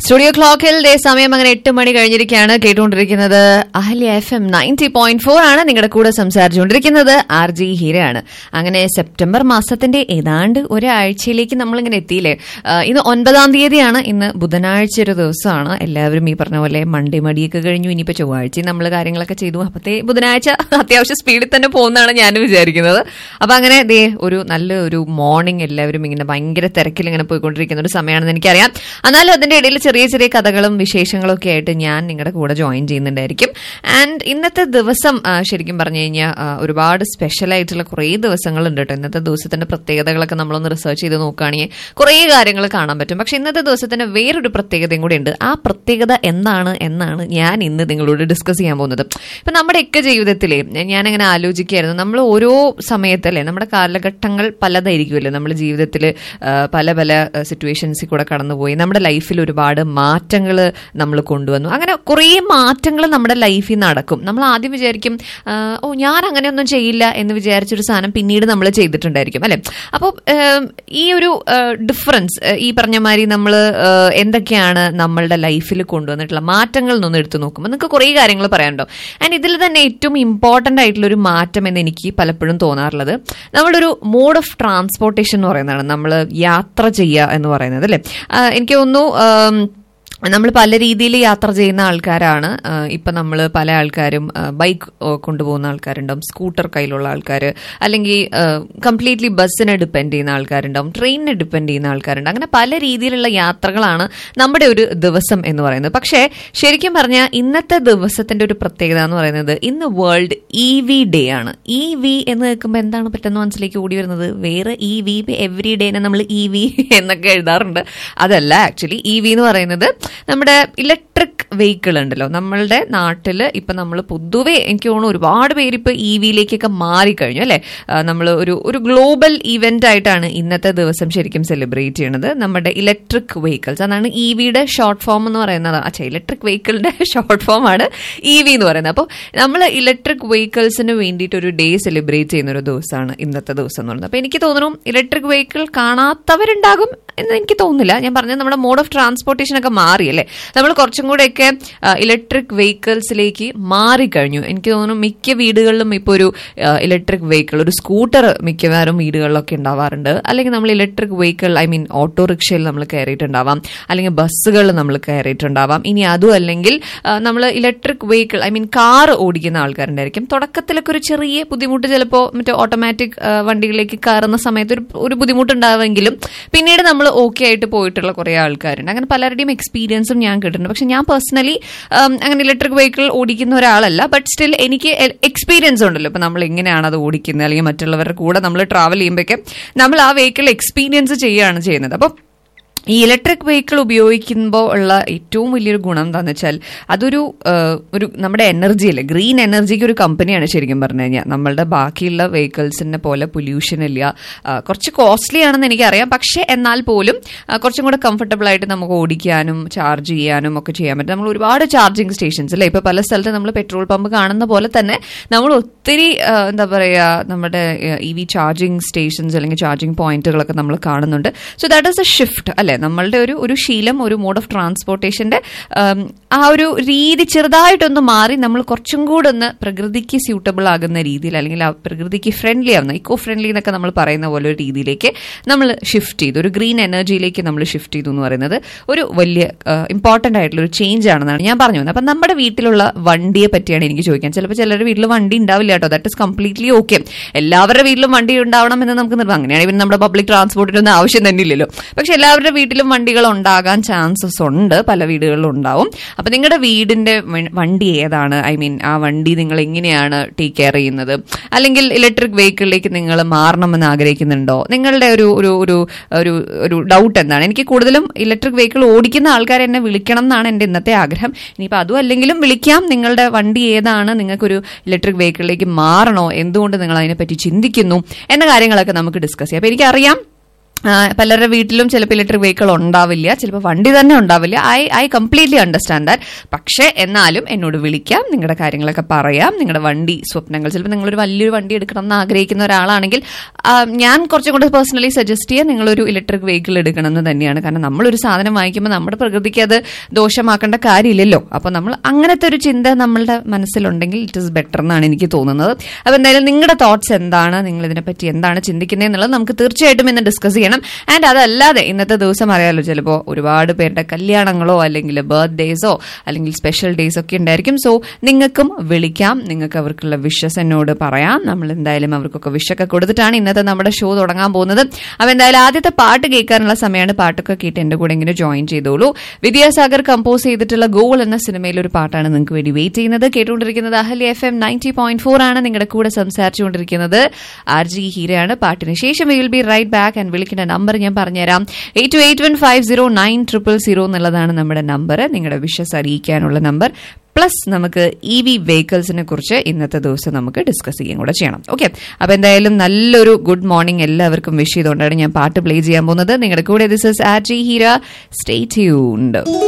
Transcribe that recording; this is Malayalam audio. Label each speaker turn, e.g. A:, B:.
A: സ്റ്റുഡിയോ ക്ലോക്കിൽ ഡേ സമയം അങ്ങനെ എട്ട് മണി കഴിഞ്ഞിരിക്കുകയാണ് കേട്ടുകൊണ്ടിരിക്കുന്നത് Ahalya F M ninety point four ആണ് നിങ്ങളുടെ കൂടെ സംസാരിച്ചുകൊണ്ടിരിക്കുന്നത് ആർ ജി ഹീരയാണ് അങ്ങനെ സെപ്റ്റംബർ മാസത്തിന്റെ ഏതാണ്ട് ഒരാഴ്ചയിലേക്ക് നമ്മളിങ്ങനെ എത്തിയില്ലേ ആ, ഇന്ന് ഒൻപതാം തീയതിയാണ് ഇന്ന് ബുധനാഴ്ച ഒരു ദിവസമാണ് എല്ലാവരും ഈ പറഞ്ഞ പോലെ മൺഡേ മടിയൊക്കെ കഴിഞ്ഞു ഇനിയിപ്പോ ചൊവ്വാഴ്ച നമ്മൾ കാര്യങ്ങളൊക്കെ ചെയ്തു അപ്പത്തെ ബുധനാഴ്ച അത്യാവശ്യം സ്പീഡിൽ തന്നെ പോകുന്നതാണ് ഞാൻ വിചാരിക്കുന്നത് അപ്പൊ അങ്ങനെ ദേ ഒരു നല്ല ഒരു മോർണിംഗ് എല്ലാവരും ഇങ്ങനെ ഭയങ്കര തിരക്കിൽ ഇങ്ങനെ പോയിക്കൊണ്ടിരിക്കുന്ന ഒരു സമയമാണെന്ന് എനിക്കറിയാം എന്നാലും അതിന്റെ ഇടയിൽ ചെറിയ ചെറിയ കഥകളും വിശേഷങ്ങളും ഒക്കെ ആയിട്ട് ഞാൻ നിങ്ങളുടെ കൂടെ ജോയിൻ ചെയ്യുന്നുണ്ടായിരിക്കും ആൻഡ് ഇന്നത്തെ ദിവസം ആ, ശരിക്കും പറഞ്ഞു കഴിഞ്ഞാൽ ആ, ഒരുപാട് സ്പെഷ്യൽ ആയിട്ടുള്ള കുറേ ദിവസങ്ങളുണ്ട് കേട്ടോ ഇന്നത്തെ ദിവസത്തിന്റെ പ്രത്യേകതകളൊക്കെ നമ്മളൊന്ന് റിസർച്ച് ചെയ്ത് നോക്കുകയാണെങ്കിൽ കുറേ കാര്യങ്ങൾ കാണാൻ പറ്റും പക്ഷെ ഇന്നത്തെ ദിവസത്തിന് വേറൊരു പ്രത്യേകതയും കൂടി ഉണ്ട് ആ പ്രത്യേകത എന്താണ് എന്നാണ് ഞാൻ ഇന്ന് നിങ്ങളോട് ഡിസ്കസ് ചെയ്യാൻ പോകുന്നത് ഇപ്പൊ നമ്മുടെയൊക്കെ ജീവിതത്തിലെ ഞാൻ അങ്ങനെ ആലോചിക്കുകയായിരുന്നു നമ്മൾ ഓരോ സമയത്തല്ലേ നമ്മുടെ കാലഘട്ടങ്ങൾ പലതായിരിക്കുമല്ലോ നമ്മുടെ ജീവിതത്തിൽ പല പല സിറ്റുവേഷൻസിൽ കൂടെ കടന്നുപോയി നമ്മുടെ ലൈഫിൽ ഒരുപാട് മാറ്റങ്ങൾ നമ്മൾ കൊണ്ടുവന്നു അങ്ങനെ കുറേ മാറ്റങ്ങൾ നമ്മുടെ ലൈഫിൽ നടക്കും നമ്മൾ ആദ്യം വിചാരിക്കും ആ, ഓ ഞാൻ അങ്ങനെയൊന്നും ചെയ്യില്ല എന്ന് വിചാരിച്ചൊരു സാധനം പിന്നീട് നമ്മൾ ചെയ്തിട്ടുണ്ടായിരിക്കും അല്ലെ അപ്പോൾ ഈ ഒരു ഡിഫറൻസ് ഈ പറഞ്ഞ മാതിരി നമ്മൾ എന്തൊക്കെയാണ് നമ്മളുടെ ലൈഫിൽ കൊണ്ടുവന്നിട്ടുള്ള മാറ്റങ്ങൾ നിന്ന് എടുത്തു നോക്കുമ്പോൾ നിങ്ങൾക്ക് കുറേ കാര്യങ്ങൾ പറയാനുണ്ടോ ആൻഡ് ഇതിൽ തന്നെ ഏറ്റവും ഇമ്പോർട്ടൻ്റ് ആയിട്ടുള്ള ഒരു മാറ്റം എന്ന് എനിക്ക് പലപ്പോഴും തോന്നാറുള്ളത് നമ്മുടെ ഒരു മോഡ് ഓഫ് ട്രാൻസ്പോർട്ടേഷൻ എന്ന് പറയുന്നതാണ് നമ്മൾ യാത്ര ചെയ്യുക എന്ന് പറയുന്നത് അല്ലേ ആ, എനിക്ക് തോന്നുന്നു ആം, നമ്മൾ പല രീതിയിൽ യാത്ര ചെയ്യുന്ന ആൾക്കാരാണ് ഇപ്പം നമ്മൾ പല ആൾക്കാരും ബൈക്ക് കൊണ്ടുപോകുന്ന ആൾക്കാരുണ്ടാവും സ്കൂട്ടർ കയ്യിലുള്ള ആൾക്കാർ അല്ലെങ്കിൽ കംപ്ലീറ്റ്ലി ബസ്സിനെ ഡിപ്പെൻഡ് ചെയ്യുന്ന ആൾക്കാരുണ്ടാവും ട്രെയിനിനെ ഡിപ്പെൻഡ് ചെയ്യുന്ന ആൾക്കാരുണ്ട് അങ്ങനെ പല രീതിയിലുള്ള യാത്രകളാണ് നമ്മുടെ ഒരു ദിവസം എന്ന് പറയുന്നത് പക്ഷേ ശരിക്കും പറഞ്ഞാൽ ഇന്നത്തെ ദിവസത്തിന്റെ ഒരു പ്രത്യേകത എന്ന് പറയുന്നത് ഇന്ന് വേൾഡ് ഇ വി ഡേ ആണ് ഇ വി എന്ന് കേൾക്കുമ്പോൾ എന്താണ് പെട്ടെന്ന് മനസ്സിലേക്ക് കൂടി വരുന്നത് വേറെ ഇ വി എവറി ഡേനെ നമ്മൾ ഇ വി എന്നൊക്കെ എഴുതാറുണ്ട് അതല്ല ആക്ച്വലി ഇ വി എന്ന് പറയുന്നത് നമ്മുടെ ഇലക്ട്രിക് വെഹിക്കിൾ ഉണ്ടല്ലോ നമ്മളുടെ നാട്ടിൽ ഇപ്പൊ നമ്മൾ പൊതുവെ എനിക്ക് തോന്നുന്നു ഒരുപാട് പേര് ഇപ്പൊ ഇ വിയിലേക്കൊക്കെ മാറിക്കഴിഞ്ഞു അല്ലെ നമ്മൾ ഒരു ഒരു ഗ്ലോബൽ ഇവന്റ് ആയിട്ടാണ് ഇന്നത്തെ ദിവസം ശരിക്കും സെലിബ്രേറ്റ് ചെയ്യണത് നമ്മുടെ ഇലക്ട്രിക് വെഹിക്കിൾസ് അതാണ് ഇ വിയുടെ ഷോർട്ട് ഫോം എന്ന് പറയുന്നത് അച്ഛാ ഇലക്ട്രിക് വെഹിക്കിളിന്റെ ഷോർട്ട് ഫോം ആണ് ഇ വി എന്ന് പറയുന്നത് അപ്പോൾ നമ്മൾ ഇലക്ട്രിക് വെഹിക്കിൾസിന് വേണ്ടിയിട്ട് ഒരു ഡേ സെലിബ്രേറ്റ് ചെയ്യുന്ന ഒരു ദിവസമാണ് ഇന്നത്തെ ദിവസം എന്ന് പറയുന്നത് അപ്പോൾ എനിക്ക് തോന്നുന്നു ഇലക്ട്രിക് വെഹിക്കിൾ കാണാത്തവരുണ്ടാകും എന്ന് എനിക്ക് തോന്നുന്നില്ല ഞാൻ പറഞ്ഞത് നമ്മുടെ മോഡ് ഓഫ് ട്രാൻസ്പോർട്ടേഷൻ ഒക്കെ മാറി അല്ലേ നമ്മൾ കുറച്ചും കൂടെയൊക്കെ ഇലക്ട്രിക് വെഹിക്കിൾസിലേക്ക് മാറിക്കഴിഞ്ഞു എനിക്ക് തോന്നുന്നു മിക്ക വീടുകളിലും ഇപ്പോൾ ഒരു ഇലക്ട്രിക് വെഹിക്കിൾ ഒരു സ്കൂട്ടർ മിക്കവാറും വീടുകളിലൊക്കെ ഉണ്ടാവാറുണ്ട് അല്ലെങ്കിൽ നമ്മൾ ഇലക്ട്രിക് വെഹിക്കിൾ ഐ മീൻ ഓട്ടോറിക്ഷയിൽ നമ്മൾ കയറിയിട്ടുണ്ടാവാം അല്ലെങ്കിൽ ബസ്സുകളിൽ നമ്മൾ കയറിയിട്ടുണ്ടാവാം ഇനി അതും അല്ലെങ്കിൽ നമ്മൾ electric vehicle I mean car ഓടിക്കുന്ന ആൾക്കാരുണ്ടായിരിക്കും തുടക്കത്തിലൊക്കെ ഒരു ചെറിയ ബുദ്ധിമുട്ട് ചിലപ്പോൾ മറ്റേ ഓട്ടോമാറ്റിക് വണ്ടികളിലേക്ക് കയറുന്ന സമയത്ത് ഒരു ഒരു ബുദ്ധിമുട്ടുണ്ടാവുമെങ്കിലും പിന്നീട് നമ്മൾ ഓക്കെ ആയിട്ട് പോയിട്ടുള്ള കുറേ ആൾക്കാരുണ്ട് അങ്ങനെ പലരുടെയും എക്സ്പീരിയൻസും ഞാൻ കേട്ടിട്ടുണ്ട് പക്ഷെ ഞാൻ പേഴ്സണലി അങ്ങനെ ഇലക്ട്രിക് വെഹിക്കിൾ ഓടിക്കുന്ന ഒരാളല്ല ബട്ട് സ്റ്റിൽ എനിക്ക് എക്സ്പീരിയൻസ് ഉണ്ടല്ലോ ഇപ്പൊ നമ്മൾ എങ്ങനെയാണ് അത് ഓടിക്കുന്നത് അല്ലെങ്കിൽ മറ്റുള്ളവരുടെ കൂടെ നമ്മൾ ട്രാവൽ ചെയ്യുമ്പോഴൊക്കെ നമ്മൾ ആ വെഹിക്കിൾ എക്സ്പീരിയൻസ് ചെയ്യുകയാണ് ചെയ്യുന്നത് അപ്പോൾ ഈ ഇലക്ട്രിക് വെഹിക്കിൾ ഉപയോഗിക്കുമ്പോൾ ഉള്ള ഏറ്റവും വലിയൊരു ഗുണം എന്താണെന്ന് വെച്ചാൽ അതൊരു ആ, ഒരു നമ്മുടെ എനർജി അല്ലേ ഗ്രീൻ എനർജിക്ക് ഒരു കമ്പനിയാണ് ശരിക്കും പറഞ്ഞു കഴിഞ്ഞാൽ നമ്മളുടെ ബാക്കിയുള്ള വെഹിക്കിൾസിനെ പോലെ പൊല്യൂഷൻ ഇല്ല ആ, കുറച്ച് കോസ്റ്റ്ലി ആണെന്ന് എനിക്കറിയാം പക്ഷേ എന്നാൽ പോലും ആ, കുറച്ചും കൂടെ കംഫർട്ടബിൾ ആയിട്ട് നമുക്ക് ഓടിക്കാനും ചാർജ് ചെയ്യാനും ഒക്കെ ചെയ്യാൻ പറ്റും നമ്മൾ ഒരുപാട് ചാർജിങ് സ്റ്റേഷൻസ് അല്ലേ ഇപ്പോൾ പല സ്ഥലത്ത് നമ്മൾ പെട്രോൾ പമ്പ് കാണുന്ന പോലെ തന്നെ നമ്മൾ ഒത്തിരി ആ, എന്താ പറയുക നമ്മുടെ ഇ വി ചാർജിങ് സ്റ്റേഷൻസ് അല്ലെങ്കിൽ ചാർജിങ് പോയിന്റുകളൊക്കെ നമ്മൾ കാണുന്നുണ്ട് so that is a shift അല്ലെ നമ്മളുടെ ഒരു ഒരു ശീലം ഒരു മോഡ് ഓഫ് ട്രാൻസ്പോർട്ടേഷന്റെ ഉം, ആ ഒരു രീതി ചെറുതായിട്ടൊന്ന് മാറി നമ്മൾ കുറച്ചും കൂടെ ഒന്ന് പ്രകൃതിക്ക് സ്യൂട്ടബിൾ ആകുന്ന രീതിയിൽ അല്ലെങ്കിൽ ആ പ്രകൃതിക്ക് ഫ്രണ്ട്ലി ആവുന്ന ഇക്കോ ഫ്രണ്ട്ലി എന്നൊക്കെ നമ്മൾ പറയുന്ന പോലെ ഒരു രീതിയിലേക്ക് നമ്മൾ ഷിഫ്റ്റ് ചെയ്തു ഒരു ഗ്രീൻ എനർജിയിലേക്ക് നമ്മൾ ഷിഫ്റ്റ് ചെയ്തു എന്ന് പറയുന്നത് ഒരു വലിയ ഇമ്പോർട്ടന്റ് ആയിട്ടുള്ള ഒരു ചേഞ്ച് ആണെന്നാണ് ഞാൻ പറഞ്ഞു വന്നത് അപ്പം നമ്മുടെ വീട്ടിലുള്ള വണ്ടിയെ പറ്റിയാണ് എനിക്ക് ചോദിക്കാൻ ചിലപ്പോൾ ചിലരുടെ വീട്ടിൽ വണ്ടി ഉണ്ടാവില്ല കേട്ടോ ദാറ്റ് ഇസ് കംപ്ലീറ്റ്ലി ഓക്കെ എല്ലാവരുടെ വീട്ടിലും വണ്ടി ഉണ്ടാവണം എന്ന് നമുക്ക് നിർബന്ധം അങ്ങനെയാണെങ്കിൽ പിന്നെ നമ്മുടെ പബ്ലിക് ട്രാൻസ്പോർട്ടിനൊന്നും ആവശ്യം തന്നെ ഇല്ലല്ലോ പക്ഷെ എല്ലാവരുടെ വീട്ടിലും വണ്ടികൾ ഉണ്ടാകാൻ ചാൻസസ് ഉണ്ട് പല വീടുകളിലും ഉണ്ടാവും അപ്പൊ നിങ്ങളുടെ വീടിന്റെ വ- വണ്ടി ഏതാണ് ഐ മീൻ ആ വണ്ടി നിങ്ങൾ എങ്ങനെയാണ് ടേക്ക് കെയർ ചെയ്യുന്നത് അല്ലെങ്കിൽ ഇലക്ട്രിക് വെഹിക്കിളിലേക്ക് നിങ്ങൾ മാറണമെന്ന് ആഗ്രഹിക്കുന്നുണ്ടോ നിങ്ങളുടെ ഒരു ഒരു ഒരു ഒരു ഒരു ഡൗട്ട് എന്താണ് എനിക്ക് കൂടുതലും ഇലക്ട്രിക് വെഹിക്കിൾ ഓടിക്കുന്ന ആൾക്കാർ എന്നെ വിളിക്കണം എന്നാണ് എൻ്റെ ഇന്നത്തെ ആഗ്രഹം ഇനിയിപ്പോൾ അതും അല്ലെങ്കിലും വിളിക്കാം നിങ്ങളുടെ വണ്ടി ഏതാണ് നിങ്ങൾക്കൊരു ഇലക്ട്രിക് വെഹിക്കിളിലേക്ക് മാറണോ എന്തുകൊണ്ട് നിങ്ങൾ അതിനെപ്പറ്റി ചിന്തിക്കുന്നു എന്ന കാര്യങ്ങളൊക്കെ നമുക്ക് ഡിസ്കസ് ചെയ്യാം അപ്പോൾ എനിക്കറിയാം ആ, പലരുടെ വീട്ടിലും ചിലപ്പോൾ ഇലക്ട്രിക് വെഹിക്കിൾ ഉണ്ടാവില്ല ചിലപ്പോൾ വണ്ടി തന്നെ ഉണ്ടാവില്ല I I completely understand that പക്ഷേ എന്നാലും എന്നോട് വിളിക്കാം നിങ്ങളുടെ കാര്യങ്ങളൊക്കെ പറയാം നിങ്ങളുടെ വണ്ടി സ്വപ്നങ്ങൾ ചിലപ്പോൾ നിങ്ങളൊരു വലിയൊരു വണ്ടി എടുക്കണം എന്ന് ആഗ്രഹിക്കുന്ന ഒരാളാണെങ്കിൽ ആ, ഞാൻ കുറച്ചും കൂടെ പേഴ്സണലി സജസ്റ്റ് ചെയ്യാൻ നിങ്ങളൊരു ഇലക്ട്രിക് വെഹിക്കിൾ എടുക്കണം എന്ന് തന്നെയാണ് കാരണം നമ്മളൊരു സാധനം വാങ്ങിക്കുമ്പോൾ നമ്മുടെ പ്രകൃതിക്ക് അത് ദോഷമാക്കേണ്ട കാര്യമില്ലല്ലോ അപ്പോൾ നമ്മൾ അങ്ങനത്തെ ഒരു ചിന്ത നമ്മളുടെ മനസ്സിലുണ്ടെങ്കിൽ ഇറ്റ് ഇസ് ബെറ്റർ എന്നാണ് എനിക്ക് തോന്നുന്നത് അപ്പോൾ എന്തായാലും നിങ്ങളുടെ തോട്ട്സ് എന്താണ് നിങ്ങൾ ഇതിനെപ്പറ്റി എന്താണ് ചിന്തിക്കുന്നത് എന്നുള്ളത് നമുക്ക് തീർച്ചയായിട്ടും ഇന്ന് ഡിസ്കസ് ചെയ്യണം ആൻഡ് അതല്ലാതെ ഇന്നത്തെ ദിവസം അറിയാലോ ചിലപ്പോൾ ഒരുപാട് പേരുടെ കല്യാണങ്ങളോ അല്ലെങ്കിൽ ബർത്ത്ഡേസോ അല്ലെങ്കിൽ സ്പെഷ്യൽ ഡേയ്സ് ഒക്കെ ഉണ്ടായിരിക്കും സോ നിങ്ങൾക്കും വിളിക്കാം നിങ്ങൾക്ക് അവർക്കുള്ള വിഷസ് എന്നോട് പറയാം നമ്മൾ എന്തായാലും അവർക്കൊക്കെ വിഷൊക്കെ കൊടുത്തിട്ടാണ് ഇന്നത്തെ നമ്മുടെ ഷോ തുടങ്ങാൻ പോകുന്നത് അപ്പോൾ എന്തായാലും ആദ്യത്തെ പാട്ട് കേൾക്കാനുള്ള സമയമാണ് പാട്ടൊക്കെ കേട്ട് എന്റെ കൂടെ ഇങ്ങനെ ജോയിൻ ചെയ്തോളൂ വിദ്യാസാഗർ കമ്പോസ് ചെയ്തിട്ടുള്ള ഗോൾ എന്ന സിനിമയിലെ ഒരു പാട്ടാണ് നിങ്ങൾക്ക് വേണ്ടി വെയിറ്റ് ചെയ്യുന്നത് കേട്ടുകൊണ്ടിരിക്കുന്നത് Ahalya F M ninety point four ആണ് നിങ്ങളുടെ കൂടെ സംസാരിച്ചുകൊണ്ടിരിക്കുന്നത് ആർ ജി ഹീരയാണ് പാട്ടിന് ശേഷം will be right back and വിളിക്കേണ്ട നമ്പർ ഞാൻ പറഞ്ഞുതരാം eight two eight one five zero nine triple zero എന്നുള്ളതാണ് നമ്മുടെ നമ്പർ നിങ്ങളുടെ വിഷസ് അറിയിക്കാനുള്ള നമ്പർ പ്ലസ് നമുക്ക് ഇ വി വെഹിക്കിൾസിനെ കുറിച്ച് ഇന്നത്തെ ദിവസം നമുക്ക് ഡിസ്കസ് ചെയ്യുകയും കൂടെ ചെയ്യണം ഓക്കെ അപ്പൊ എന്തായാലും നല്ലൊരു ഗുഡ് മോർണിംഗ് എല്ലാവർക്കും വിഷ് ചെയ്തുകൊണ്ടാണ് ഞാൻ പാട്ട് പ്ലേ ചെയ്യാൻ പോകുന്നത് നിങ്ങളുടെ കൂടെ this is R G Heera stay tuned